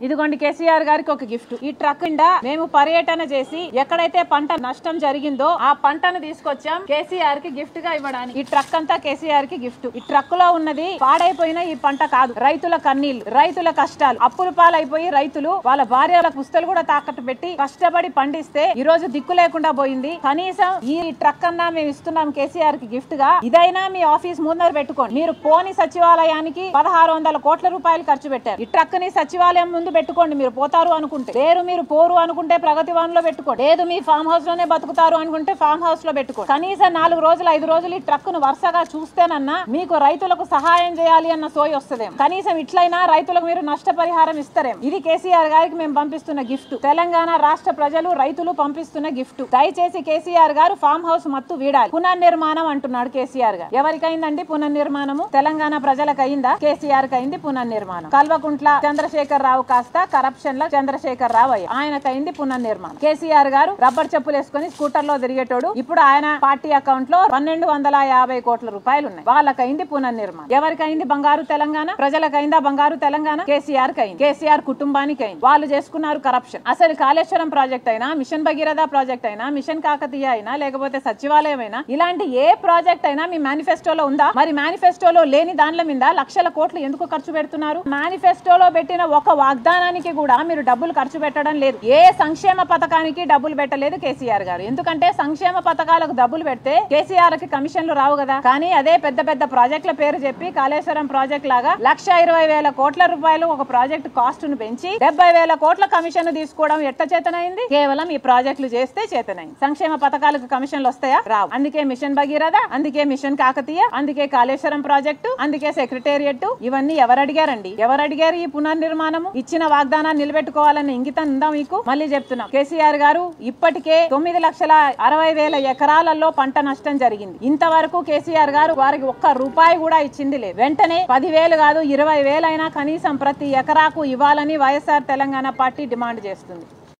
ఇదిగోండి కేసీఆర్ గారికి ఒక గిఫ్ట్ ఈ ట్రక్ నిండా మేము పర్యటన చేసి ఎక్కడైతే పంట నష్టం జరిగిందో ఆ పంటను తీసుకొచ్చాం కేసీఆర్ కి గిఫ్ట్ గా ఇవ్వడానికి ఈ ట్రక్ అంతా కేసీఆర్ కి గిఫ్ట్ ఈ ట్రక్ లో ఉన్నది పాడైపోయిన ఈ పంట కాదు రైతుల కన్నీళ్లు రైతుల కష్టాలు అప్పుల పాలైపోయి రైతులు వాళ్ళ భార్యల పుస్తలు కూడా తాకట్టు పెట్టి కష్టపడి పండిస్తే ఈ రోజు దిక్కు లేకుండా పోయింది కనీసం ఈ ట్రక్ అన్నా మేము ఇస్తున్నాం కేసీఆర్ కి గిఫ్ట్ గా ఇదైనా మీ ఆఫీస్ ముందర పెట్టుకోండి మీరు పోని సచివాలయానికి పదహారు వందల కోట్ల రూపాయలు ఖర్చు పెట్టారు ఈ ట్రక్ ని సచివాలయం ముందు పెట్టుకోండి మీరు పోతారు అనుకుంటే లేరు మీరు పోరు అనుకుంటే ప్రగతి వన్ లో పెట్టుకోండి లేదు మీ ఫామ్ హౌస్ లోనే బతుకుతారు అనుకుంటే ఫామ్ హౌస్ లో పెట్టుకోండి కనీసం నాలుగు రోజులు ఐదు రోజులు ఈ ట్రక్ ను వరుసగా చూస్తేనన్నా మీకు రైతులకు సహాయం చేయాలి అన్న సోయి వస్తుందేమో కనీసం ఇట్లయినా రైతులకు మీరు నష్టపరిహారం ఇస్తారేమో ఇది కేసీఆర్ గారికి మేము పంపిస్తున్న గిఫ్ట్ తెలంగాణ రాష్ట్ర ప్రజలు రైతులు పంపిస్తున్న గిఫ్ట్ దయచేసి కేసీఆర్ గారు ఫామ్ హౌస్ మత్తు వీడాలి పునర్నిర్మాణం అంటున్నాడు కేసీఆర్ గారు ఎవరికైందండి పునర్నిర్మాణము తెలంగాణ ప్రజలకు అయిందా కేసీఆర్ కి అయింది పునర్నిర్మాణం కల్వకుంట్ల చంద్రశేఖర్ రావు కాస్త కరప్షన్ లో చంద్రశేఖర్ రావు అయ్యి ఆయనకైంది పునర్నిర్మాణం కేసీఆర్ గారు రబ్బర్ చెప్పులు వేసుకుని స్కూటర్ లో తిరిగేటోడు ఇప్పుడు ఆయన పార్టీ అకౌంట్ లో పన్నెండు వందల యాభై కోట్ల రూపాయలు ఉన్నాయి వాళ్ళకైంది పునర్నిర్మాణం ఎవరికైంది బంగారు తెలంగాణ ప్రజలకైందా బంగారు తెలంగాణ కేసీఆర్ కైంది కేసీఆర్ కుటుంబానికి అయింది వాళ్ళు చేసుకున్నారు కరప్షన్ అసలు కాళేశ్వరం ప్రాజెక్ట్ అయినా మిషన్ భగీరథ ప్రాజెక్ట్ అయినా మిషన్ కాకతీయ అయినా లేకపోతే సచివాలయం అయినా ఇలాంటి ఏ ప్రాజెక్ట్ అయినా మీ మేనిఫెస్టోలో ఉందా మరి మేనిఫెస్టోలో లేని దానిల మీద లక్షల కోట్లు ఎందుకు ఖర్చు పెడుతున్నారు మేనిఫెస్టోలో పెట్టిన ఒక వాగ్దానానికి కూడా మీరు డబ్బులు ఖర్చు పెట్టడం లేదు ఏ సంక్షేమ పథకానికి డబ్బులు పెట్టలేదు కేసీఆర్ గారు ఎందుకంటే సంక్షేమ పథకాలకు డబ్బులు పెడితే కేసీఆర్ కి కమిషన్లు రావు కదా కానీ అదే పెద్ద పెద్ద ప్రాజెక్టుల పేరు చెప్పి కాళేశ్వరం ప్రాజెక్ట్ లాగా లక్ష ఇరవై వేల కోట్ల రూపాయలు ఒక ప్రాజెక్ట్ కాస్ట్ ను పెంచి డెబ్బై వేల కోట్ల కమిషన్ తీసుకోవడం ఎట్ట చేతనైంది కేవలం ఈ ప్రాజెక్టులు చేస్తే చేతనైంది సంక్షేమ పథకాలకు కమిషన్లు వస్తాయా రావు అందుకే మిషన్ భగీరథ అందుకే మిషన్ కాకతీయ అందుకే కాళేశ్వరం ప్రాజెక్టు అందుకే సెక్రటేరియట్ ఇవన్నీ ఎవరు అడిగారండి ఎవరు అడిగారు ఈ పునర్నిర్మాణము ఇచ్చిన వాగ్దానాన్ని నిలబెట్టుకోవాలన్న ఇంగితం ఉందా మీకు మళ్ళీ చెప్తున్నాం కేసీఆర్ గారు ఇప్పటికే తొమ్మిది లక్షల అరవై వేల ఎకరాలలో పంట నష్టం జరిగింది ఇంతవరకు కేసీఆర్ గారు వారికి ఒక్క రూపాయి కూడా ఇచ్చింది లేదు వెంటనే పదివేలు కాదు ఇరవై వేలైనా కనీసం ప్రతి ఎకరాకు ఇవ్వాలని వైఎస్ఆర్ తెలంగాణ పార్టీ డిమాండ్ చేస్తుంది